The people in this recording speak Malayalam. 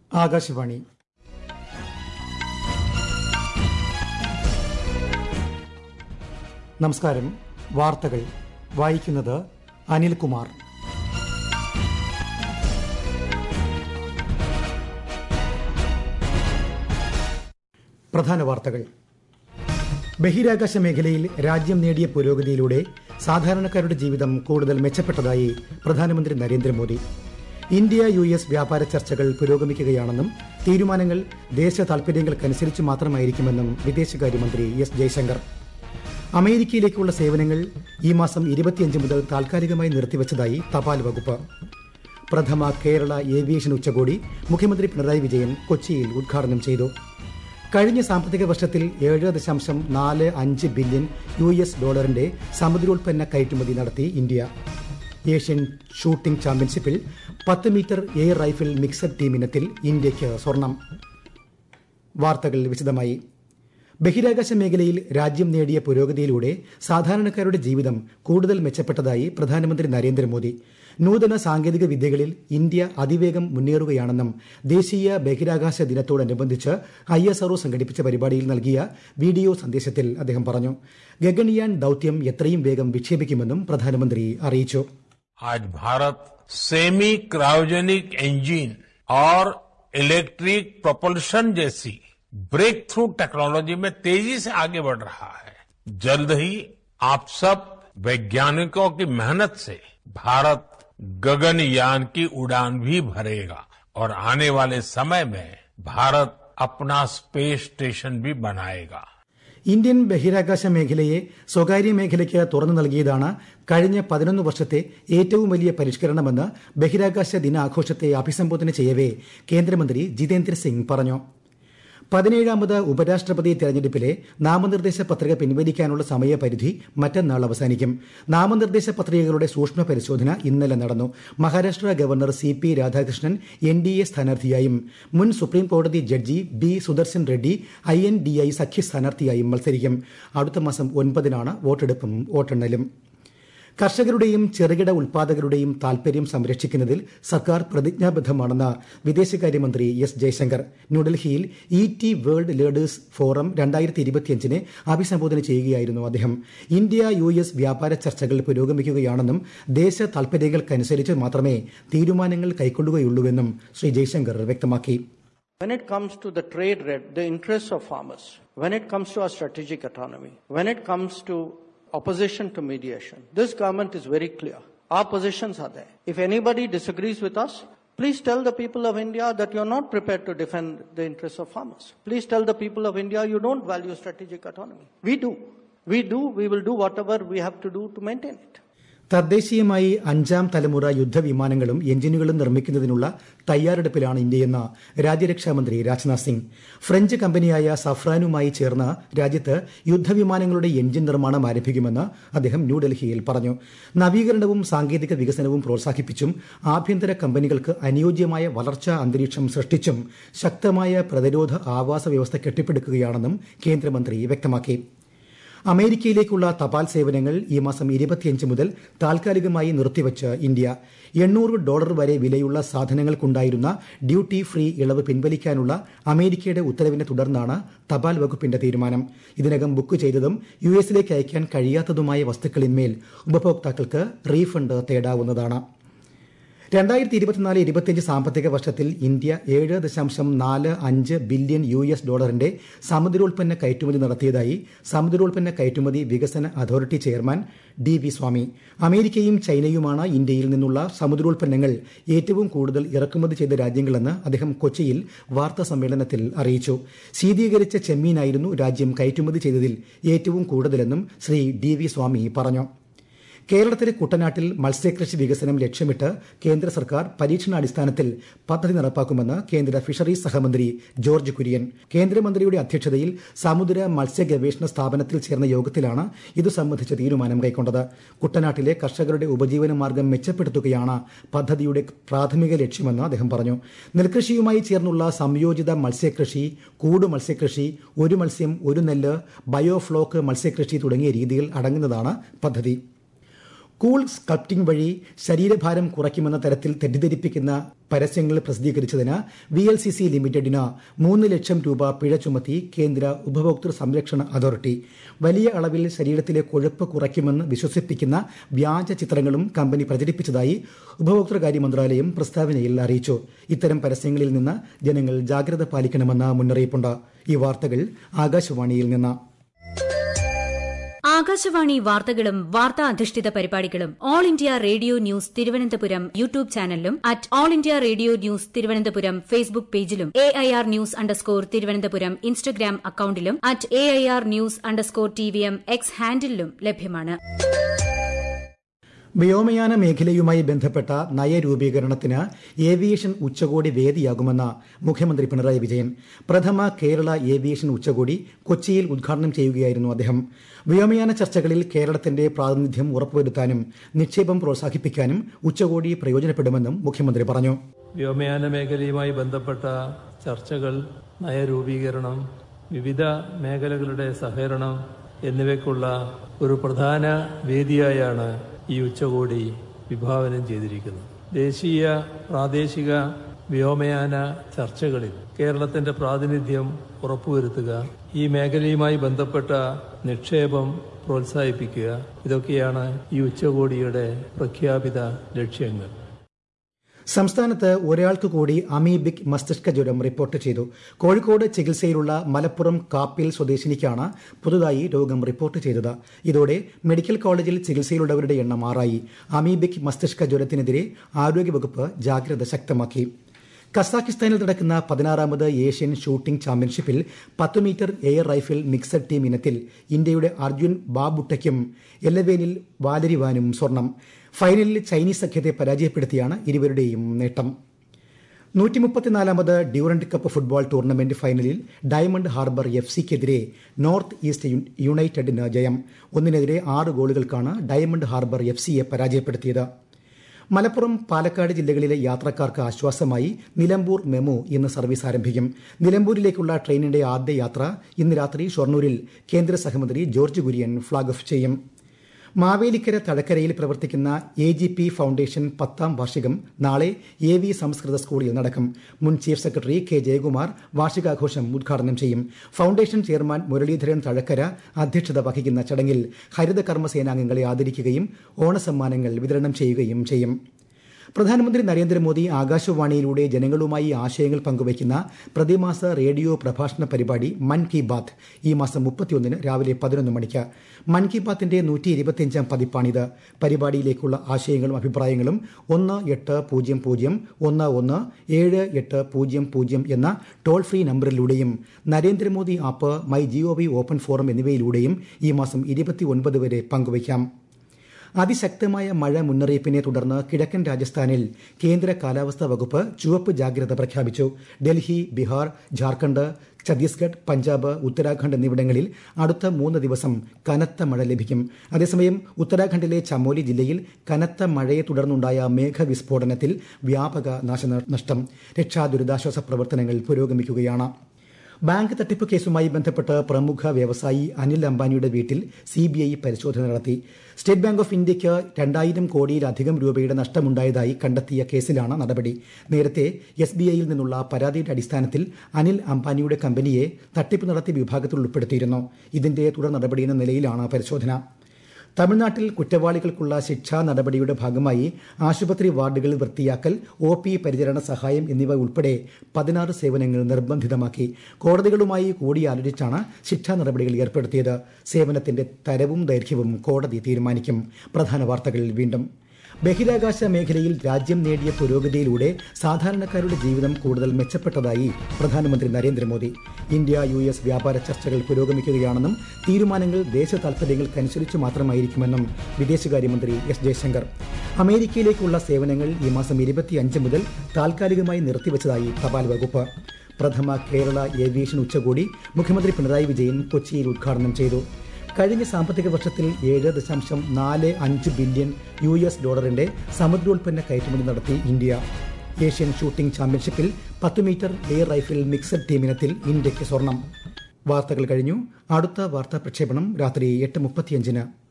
ആകാശവാണി നമസ്കാരം വാർത്തകൾ വായിക്കുന്നത് അനിൽകുമാർ പ്രധാന വാർത്തകൾ ബഹിരാകാശ മേഖലയിൽ രാജ്യം നേടിയ പുരോഗതിയിലൂടെ സാധാരണക്കാരുടെ ജീവിതം കൂടുതൽ മെച്ചപ്പെട്ടതായി പ്രധാനമന്ത്രി നരേന്ദ്രമോദി ഇന്ത്യ യു എസ് വ്യാപാര ചർച്ചകൾ പുരോഗമിക്കുകയാണെന്നും തീരുമാനങ്ങൾ ദേശ താൽപര്യങ്ങൾക്കനുസരിച്ച് മാത്രമായിരിക്കുമെന്നും വിദേശകാര്യമന്ത്രി എസ് ജയശങ്കർ അമേരിക്കയിലേക്കുള്ള സേവനങ്ങൾ ഈ മാസം ഇരുപത്തിയഞ്ച് മുതൽ താൽക്കാലികമായി നിർത്തിവച്ചതായി തപാൽ വകുപ്പ് പ്രഥമ കേരള ഏവിയേഷൻ ഉച്ചകോടി മുഖ്യമന്ത്രി പിണറായി വിജയൻ കൊച്ചിയിൽ ഉദ്ഘാടനം ചെയ്തു കഴിഞ്ഞ സാമ്പത്തിക വർഷത്തിൽ ഏഴ് ദശാംശം നാല് അഞ്ച് ബില്യൺ യു എസ് ഡോളറിന്റെ സമുദ്രോൽപ്പന്ന കയറ്റുമതി നടത്തി ഇന്ത്യ ഏഷ്യൻ ഷൂട്ടിംഗ് ചാമ്പ്യൻഷിപ്പിൽ പത്ത് മീറ്റർ എയർ റൈഫിൾ മിക്സഡ് ടീമിനത്തിൽ ഇന്ത്യയ്ക്ക് സ്വർണം വാർത്തകൾ വിശദമായി ബഹിരാകാശ മേഖലയിൽ രാജ്യം നേടിയ പുരോഗതിയിലൂടെ സാധാരണക്കാരുടെ ജീവിതം കൂടുതൽ മെച്ചപ്പെട്ടതായി പ്രധാനമന്ത്രി നരേന്ദ്രമോദി നൂതന സാങ്കേതിക വിദ്യകളിൽ ഇന്ത്യ അതിവേഗം മുന്നേറുകയാണെന്നും ദേശീയ ബഹിരാകാശ ദിനത്തോടനുബന്ധിച്ച് ഐ എസ് ആർഒ സംഘടിപ്പിച്ച പരിപാടിയിൽ നൽകിയ വീഡിയോ സന്ദേശത്തിൽ അദ്ദേഹം പറഞ്ഞു ഗഗൻയാൻ ദൌത്യം എത്രയും വേഗം വിക്ഷേപിക്കുമെന്നും പ്രധാനമന്ത്രി അറിയിച്ചു आज भारत सेमी क्रायोजेनिक इंजन और इलेक्ट्रिक प्रोपल्शन जैसी ब्रेक थ्रू टेक्नोलॉजी में तेजी से आगे बढ़ रहा है जल्द ही आप सब वैज्ञानिकों की मेहनत से भारत गगनयान की उड़ान भी भरेगा और आने वाले समय में भारत अपना स्पेस स्टेशन भी बनाएगा ഇന്ത്യൻ ബഹിരാകാശ മേഖലയെ സ്വകാര്യ മേഖലയ്ക്ക് തുറന്നു നൽകിയതാണ് കഴിഞ്ഞ പതിനൊന്ന് വർഷത്തെ ഏറ്റവും വലിയ പരിഷ്കരണമെന്ന് ബഹിരാകാശ ദിനാഘോഷത്തെ അഭിസംബോധന ചെയ്യവേ കേന്ദ്രമന്ത്രി ജിതേന്ദ്ര സിംഗ് പറഞ്ഞു പതിനേഴാമത് ഉപരാഷ്ട്രപതി തെരഞ്ഞെടുപ്പിലെ നാമനിർദ്ദേശ പത്രിക പിൻവലിക്കാനുള്ള സമയപരിധി മറ്റന്നാൾ അവസാനിക്കും നാമനിർദ്ദേശ പത്രികകളുടെ സൂക്ഷ്മ പരിശോധന ഇന്നലെ നടന്നു Maharashtra governor C P Radhakrishnan N D A സ്ഥാനാർത്ഥിയായും മുൻ സുപ്രീം കോടതി judge B Sudarshan Reddy I N D I സഖ്യ സ്ഥാനാർത്ഥിയായും മത്സരിക്കും അടുത്ത മാസം ഒൻപതിനാണ് വോട്ടെടുപ്പും വോട്ടെണ്ണലും കർഷകരുടെയും ചെറുകിട ഉൽപാദകരുടെയും താൽപര്യം സംരക്ഷിക്കുന്നതിൽ സർക്കാർ പ്രതിജ്ഞാബദ്ധമാണെന്ന് വിദേശകാര്യമന്ത്രി എസ് ജയശങ്കർ ന്യൂഡൽഹിയിൽ E T world leaders forum രണ്ടായിരത്തി ഇരുപത്തിയഞ്ചിനെ അഭിസംബോധന ചെയ്യുകയായിരുന്നു അദ്ദേഹം ഇന്ത്യ യു എസ് വ്യാപാര ചർച്ചകൾ പുരോഗമിക്കുകയാണെന്നും ദേശ താൽപര്യങ്ങൾക്കനുസരിച്ച് മാത്രമേ തീരുമാനങ്ങൾ കൈക്കൊള്ളുകയുള്ളൂവെന്നും ശ്രീ ജയശങ്കർ വ്യക്തമാക്കി When it comes to the trade rate, the interests of farmers, when it comes to our strategic autonomy, when it comes to opposition to mediation, this government is very clear. Our positions are there. If anybody disagrees with us, please tell the people of India that you're not prepared to defend the interests of farmers. Please tell the people of India you don't value strategic autonomy. We do. We do. We will do whatever we have to do to maintain it. തദ്ദേശീയമായി അഞ്ചാം തലമുറ യുദ്ധവിമാനങ്ങളും എഞ്ചിനുകളും നിർമ്മിക്കുന്നതിനുള്ള തയ്യാറെടുപ്പിലാണ് ഇന്ത്യയെന്ന് രാജ്യരക്ഷാമന്ത്രി രാജ്നാഥ് സിംഗ് ഫ്രഞ്ച് കമ്പനിയായ സഫ്രാനുമായി ചേർന്ന് രാജ്യത്ത് യുദ്ധവിമാനങ്ങളുടെ എഞ്ചിൻ നിർമ്മാണം ആരംഭിക്കുമെന്ന് അദ്ദേഹം ന്യൂഡൽഹിയിൽ പറഞ്ഞു നവീകരണവും സാങ്കേതിക വികസനവും പ്രോത്സാഹിപ്പിച്ചും ആഭ്യന്തര കമ്പനികൾക്ക് അനുയോജ്യമായ വളർച്ചാ അന്തരീക്ഷം സൃഷ്ടിച്ചും ശക്തമായ പ്രതിരോധ ആവാസ വ്യവസ്ഥ കെട്ടിപ്പടുക്കുകയാണെന്നും കേന്ദ്രമന്ത്രി വ്യക്തമാക്കി അമേരിക്കയിലേക്കുള്ള തപാൽ സേവനങ്ങൾ ഈ മാസം ഇരുപത്തിയഞ്ച് മുതൽ താൽക്കാലികമായി നിർത്തിവച്ച് ഇന്ത്യ എണ്ണൂറ് ഡോളർ വരെ വിലയുള്ള സാധനങ്ങൾക്കുണ്ടായിരുന്ന ഡ്യൂട്ടി ഫ്രീ ഇളവ് പിൻവലിക്കാനുള്ള അമേരിക്കയുടെ ഉത്തരവിനെ തുടർന്നാണ് തപാൽ വകുപ്പിന്റെ തീരുമാനം ഇതിനകം ബുക്ക് ചെയ്തതും യു എസിലേക്ക് അയക്കാൻ കഴിയാത്തതുമായ വസ്തുക്കളിന്മേൽ ഉപഭോക്താക്കൾക്ക് റീഫണ്ട് തേടാവുന്നതാണ് രണ്ടായിരത്തി ഇരുപത്തിനാല് ഇരുപത്തിയഞ്ച് സാമ്പത്തിക വർഷത്തിൽ ഇന്ത്യ ഏഴ് ദശാംശം നാല് അഞ്ച് ബില്യൺ യു എസ് ഡോളറിന്റെ സമുദ്രോൽപ്പന്ന കയറ്റുമതി നടത്തിയതായി സമുദ്രോൽപ്പന്ന കയറ്റുമതി വികസന authority chairman D V Swamy അമേരിക്കയും ചൈനയുമാണ് ഇന്ത്യയിൽ നിന്നുള്ള സമുദ്രോൽപ്പന്നങ്ങൾ ഏറ്റവും കൂടുതൽ ഇറക്കുമതി ചെയ്ത രാജ്യങ്ങളെന്ന് അദ്ദേഹം കൊച്ചിയിൽ വാർത്താ സമ്മേളനത്തിൽ അറിയിച്ചു ശീതീകരിച്ച ചെമ്മീനായിരുന്നു രാജ്യം കയറ്റുമതി ചെയ്തതിൽ ഏറ്റവും കൂടുതലെന്നും ശ്രീ ഡി വി സ്വാമി പറഞ്ഞു കേരളത്തിലെ കുട്ടനാട്ടിൽ മത്സ്യകൃഷി വികസനം ലക്ഷ്യമിട്ട് കേന്ദ്ര സർക്കാർ പരീക്ഷണാടിസ്ഥാനത്തിൽ പദ്ധതി നടപ്പാക്കുമെന്ന് കേന്ദ്ര ഫിഷറീസ് സഹമന്ത്രി ജോർജ് കുര്യൻ കേന്ദ്രമന്ത്രിയുടെ അധ്യക്ഷതയിൽ സമുദ്ര മത്സ്യ ഗവേഷണ സ്ഥാപനത്തിൽ ചേർന്ന യോഗത്തിലാണ് ഇതു സംബന്ധിച്ച തീരുമാനം കൈക്കൊണ്ടത് കുട്ടനാട്ടിലെ കർഷകരുടെ ഉപജീവന മാർഗം മെച്ചപ്പെടുത്തുകയാണ് പദ്ധതിയുടെ പ്രാഥമിക ലക്ഷ്യമെന്ന് അദ്ദേഹം പറഞ്ഞു നെൽകൃഷിയുമായി ചേർന്നുള്ള സംയോജിത മത്സ്യകൃഷി കൂട് മത്സ്യകൃഷി ഒരു മത്സ്യം ഒരു നെല്ല് ബയോഫ്ലോക്ക് മത്സ്യകൃഷി തുടങ്ങിയ രീതികൾ അടങ്ങുന്നതാണ് പദ്ധതി കൂൾ സ്കൾപ്റ്റിംഗ് വഴി ശരീരഭാരം കുറയ്ക്കുമെന്ന തരത്തിൽ തെറ്റിദ്ധരിപ്പിക്കുന്ന പരസ്യങ്ങൾ പ്രസിദ്ധീകരിച്ചതിന് വി എൽ സി സി ലിമിറ്റഡിന് മൂന്ന് ലക്ഷം രൂപ പിഴ ചുമത്തി കേന്ദ്ര ഉപഭോക്തൃ സംരക്ഷണ അതോറിറ്റി വലിയ അളവിൽ ശരീരത്തിലെ കൊഴുപ്പ് കുറയ്ക്കുമെന്ന് വിശ്വസിപ്പിക്കുന്ന വ്യാജ ചിത്രങ്ങളും കമ്പനി പ്രചരിപ്പിച്ചതായി ഉപഭോക്തൃകാര്യ മന്ത്രാലയം പ്രസ്താവനയിൽ അറിയിച്ചു ഇത്തരം പരസ്യങ്ങളിൽ നിന്ന് ജനങ്ങൾ ജാഗ്രത പാലിക്കണമെന്ന് മുന്നറിയിപ്പുണ്ട് ഈ വാർത്തകൾ ആകാശവാണിയിൽ നിന്ന് ആകാശവാണി വാർത്തകളും വാർത്താ അധിഷ്ഠിത പരിപാടികളും all India radio news Thiruvananthapuram YouTube ചാനലിലും at all India radio news Thiruvananthapuram Facebook പേജിലും A I R news underscore Thiruvananthapuram Instagram അക്കൌണ്ടിലും at A I R news underscore T V M X ഹാൻഡിലും ലഭ്യമാണ് വ്യോമയാന മേഖലയുമായി ബന്ധപ്പെട്ട നയരൂപീകരണത്തിന് ഏവിയേഷൻ ഉച്ചകോടി വേദിയാകുമെന്ന് മുഖ്യമന്ത്രി പിണറായി വിജയൻ പ്രഥമ കേരള ഏവിയേഷൻ ഉച്ചകോടി കൊച്ചിയിൽ ഉദ്ഘാടനം ചെയ്യുകയായിരുന്നു അദ്ദേഹം വ്യോമയാന ചർച്ചകളിൽ കേരളത്തിന്റെ പ്രാതിനിധ്യം ഉറപ്പുവരുത്താനും നിക്ഷേപം പ്രോത്സാഹിപ്പിക്കാനും ഉച്ചകോടി പ്രയോജനപ്പെടുമെന്നും മുഖ്യമന്ത്രി പറഞ്ഞു വ്യോമയാന മേഖലയുമായി ബന്ധപ്പെട്ട ചർച്ചകൾ നയരൂപീകരണം വിവിധ മേഖലകളുടെ സഹകരണം എന്നിവയ്ക്കുള്ള ഒരു പ്രധാന വേദിയായാണ് ഈ ഉച്ചകോടി വിഭാവനം ചെയ്തിരിക്കുന്നത് ദേശീയ പ്രാദേശിക വ്യോമയാന ചർച്ചകളിൽ കേരളത്തിന്റെ പ്രാതിനിധ്യം ഉറപ്പുവരുത്തുക ഈ മേഖലയുമായി ബന്ധപ്പെട്ട നിക്ഷേപം പ്രോത്സാഹിപ്പിക്കുക ഇതൊക്കെയാണ് ഈ ഉച്ചകോടിയുടെ പ്രഖ്യാപിത ലക്ഷ്യങ്ങൾ സംസ്ഥാനത്ത് ഒരാൾക്ക് കൂടി അമീബിക് മസ്തിഷ്ക ജ്വരം റിപ്പോർട്ട് ചെയ്തു കോഴിക്കോട് ചികിത്സയിലുള്ള മലപ്പുറം കാപ്പിൽ സ്വദേശിനിക്കാണ് പുതുതായി രോഗം റിപ്പോർട്ട് ചെയ്തത് ഇതോടെ മെഡിക്കൽ കോളേജിൽ ചികിത്സയിലുള്ളവരുടെ എണ്ണം ആറായി അമീബിക് മസ്തിഷ്ക ജ്വരത്തിനെതിരെ ആരോഗ്യവകുപ്പ് ജാഗ്രത ശക്തമാക്കി കസാഖിസ്ഥാനിൽ നടക്കുന്ന പതിനാറാമത് ഏഷ്യൻ ഷൂട്ടിംഗ് ചാമ്പ്യൻഷിപ്പിൽ പത്ത് metre air rifle mixed team ഇനത്തിൽ ഇന്ത്യയുടെ അർജുൻ ബാബുട്ടയ്ക്കും എല്ലവേനിൽ വാലരിവാനും സ്വർണം ഫൈനലിൽ ചൈനീസ് സഖ്യത്തെ പരാജയപ്പെടുത്തിയാണ് ഇരുവരുടെയും നേട്ടം നൂറ്റി മുപ്പത്തിനാലാമത് ഡ്യൂറന്റ് കപ്പ് ഫുട്ബോൾ ടൂർണമെന്റ് ഫൈനലിൽ ഡയമണ്ട് ഹാർബർ എഫ് സിക്കെതിരെ നോർത്ത് ഈസ്റ്റ് യുണൈറ്റഡിന് ജയം ഒന്നിനെതിരെ ആറ് ഗോളുകൾക്കാണ് ഡയമണ്ട് ഹാർബർ എഫ് സിയെ പരാജയപ്പെടുത്തിയത് മലപ്പുറം പാലക്കാട് ജില്ലകളിലെ യാത്രക്കാർക്ക് ആശ്വാസമായി നിലമ്പൂർ മെമു ഇന്ന് സർവീസ് ആരംഭിക്കും നിലമ്പൂരിലേക്കുള്ള ട്രെയിനിന്റെ ആദ്യ യാത്ര ഇന്ന് രാത്രി ഷൊർണൂരിൽ കേന്ദ്ര സഹമന്ത്രി ജോർജ് കുര്യൻ ഫ്ളാഗ് ഓഫ് ചെയ്യും മാവേലിക്കര തഴക്കരയിൽ പ്രവർത്തിക്കുന്ന എ ജി പി ഫൗണ്ടേഷൻ പത്താം വാർഷികം നാളെ എ വി സംസ്കൃത സ്കൂളിൽ നടക്കും മുൻ ചീഫ് സെക്രട്ടറി കെ ജയകുമാർ വാർഷികാഘോഷം ഉദ്ഘാടനം ചെയ്യും ഫൗണ്ടേഷൻ ചെയർമാൻ മുരളീധരൻ തഴക്കര അധ്യക്ഷത വഹിക്കുന്ന ചടങ്ങിൽ ഹരിത കർമ്മസേനാംഗങ്ങളെ ആദരിക്കുകയും ഓണസമ്മാനങ്ങൾ വിതരണം ചെയ്യുകയും ചെയ്യും പ്രധാനമന്ത്രി നരേന്ദ്രമോദി ആകാശവാണിയിലൂടെ ജനങ്ങളുമായി ആശയങ്ങൾ പങ്കുവയ്ക്കുന്ന പ്രതിമാസ റേഡിയോ പ്രഭാഷണ പരിപാടി മൻ കി ബാത്ത് ഈ മാസം മുപ്പത്തിയൊന്നിന് രാവിലെ പതിനൊന്ന് മണിക്ക് മൻ കി ബാത്തിന്റെ നൂറ്റി ഇരുപത്തിയഞ്ചാം പതിപ്പാണിത് പരിപാടിയിലേക്കുള്ള ആശയങ്ങളും അഭിപ്രായങ്ങളും ഒന്ന് എട്ട് പൂജ്യം പൂജ്യം ഒന്ന് ഒന്ന് ഏഴ് എട്ട് പൂജ്യം പൂജ്യം എന്ന ടോൾ ഫ്രീ നമ്പറിലൂടെയും Narendra Modi app my gov open forum എന്നിവയിലൂടെയും ഈ മാസം ഇരുപത്തിയൊൻപത് വരെ പങ്കുവയ്ക്കാം അതിശക്തമായ മഴ മുന്നറിയിപ്പിനെ തുടർന്ന് കിഴക്കൻ രാജസ്ഥാനിൽ കേന്ദ്ര കാലാവസ്ഥാ വകുപ്പ് ചുവപ്പ് ജാഗ്രത പ്രഖ്യാപിച്ചു ഡൽഹി ബീഹാർ ജാർഖണ്ഡ് ഛത്തീസ്ഗഡ് പഞ്ചാബ് ഉത്തരാഖണ്ഡ് എന്നിവിടങ്ങളിൽ അടുത്ത മൂന്ന് ദിവസം കനത്ത മഴ ലഭിക്കും അതേസമയം ഉത്തരാഖണ്ഡിലെ ചമോലി ജില്ലയിൽ കനത്ത മഴയെ തുടർന്നുണ്ടായ മേഘവിസ്ഫോടനത്തിൽ വ്യാപക നാശനഷ്ടം രക്ഷാ ദുരിതാശ്വാസ പ്രവർത്തനങ്ങൾ പുരോഗമിക്കുകയാണ് ബാങ്ക് തട്ടിപ്പ് കേസുമായി ബന്ധപ്പെട്ട് പ്രമുഖ വ്യവസായി അനിൽ അംബാനിയുടെ വീട്ടിൽ സിബിഐ പരിശോധന നടത്തി സ്റ്റേറ്റ് ബാങ്ക് ഓഫ് ഇന്ത്യയ്ക്ക് രണ്ടായിരം കോടിയിലധികം രൂപയുടെ നഷ്ടമുണ്ടായതായി കണ്ടെത്തിയ കേസിലാണ് നടപടി നേരത്തെ എസ് ബി ഐയിൽ നിന്നുള്ള പരാതിയുടെ അടിസ്ഥാനത്തിൽ അനിൽ അംബാനിയുടെ കമ്പനിയെ തട്ടിപ്പ് നടത്തിയ വിഭാഗത്തിൽ ഉൾപ്പെടുത്തിയിരുന്നു ഇതിന്റെ തുടർ നടപടി എന്ന നിലയിലാണ് പരിശോധന തമിഴ്നാട്ടിൽ കുറ്റവാളികൾക്കുള്ള ശിക്ഷാ നടപടിയുടെ ഭാഗമായി ആശുപത്രി വാർഡുകൾ വൃത്തിയാക്കൽ ഒ പി പരിചരണ സഹായം എന്നിവ ഉൾപ്പെടെ പതിനാറ് സേവനങ്ങൾ നിർബന്ധിതമാക്കി കോടതികളുമായി കൂടിയാലോചിച്ചാണ് ശിക്ഷാ നടപടികൾ ഏർപ്പെടുത്തിയത് സേവനത്തിന്റെ തരവും ദൈർഘ്യവും കോടതി തീരുമാനിക്കും പ്രധാന വാർത്തകൾ വീണ്ടും ബഹിരാകാശ മേഖലയിൽ രാജ്യം നേടിയ പുരോഗതിയിലൂടെ സാധാരണക്കാരുടെ ജീവിതം കൂടുതൽ മെച്ചപ്പെട്ടതായി പ്രധാനമന്ത്രി നരേന്ദ്രമോദി ഇന്ത്യ യു എസ് വ്യാപാര ചർച്ചകൾ പുരോഗമിക്കുകയാണെന്നും തീരുമാനങ്ങൾ ദേശ താൽപര്യങ്ങൾക്കനുസരിച്ച് മാത്രമായിരിക്കുമെന്നും വിദേശകാര്യമന്ത്രി എസ് ജയശങ്കർ അമേരിക്കയിലേക്കുള്ള സേവനങ്ങൾ ഈ മാസം ഇരുപത്തിയഞ്ച് മുതൽ താൽക്കാലികമായി നിർത്തിവച്ചതായി തപാൽ വകുപ്പ് പ്രഥമ കേരള ഏവിയേഷൻ ഉച്ചകോടി മുഖ്യമന്ത്രി പിണറായി വിജയൻ കൊച്ചിയിൽ ഉദ്ഘാടനം ചെയ്തു കഴിഞ്ഞ സാമ്പത്തിക വർഷത്തിൽ ഏഴ് ദശാംശം നാല് അഞ്ച് ബില്യൺ യു എസ് ഡോളറിന്റെ സമുദ്രോൽപ്പന്ന കയറ്റുമതി നടത്തി ഇന്ത്യ ഏഷ്യൻ ഷൂട്ടിംഗ് ചാമ്പ്യൻഷിപ്പിൽ പത്ത് മീറ്റർ എയർ റൈഫിൾ മിക്സഡ് ടീമിനത്തിൽ ഇന്ത്യയ്ക്ക് സ്വർണം വാർത്തകൾ കഴിഞ്ഞു അടുത്ത വാർത്താ പ്രക്ഷേപണം രാത്രി എട്ട് മുപ്പത്തിയഞ്ചിന്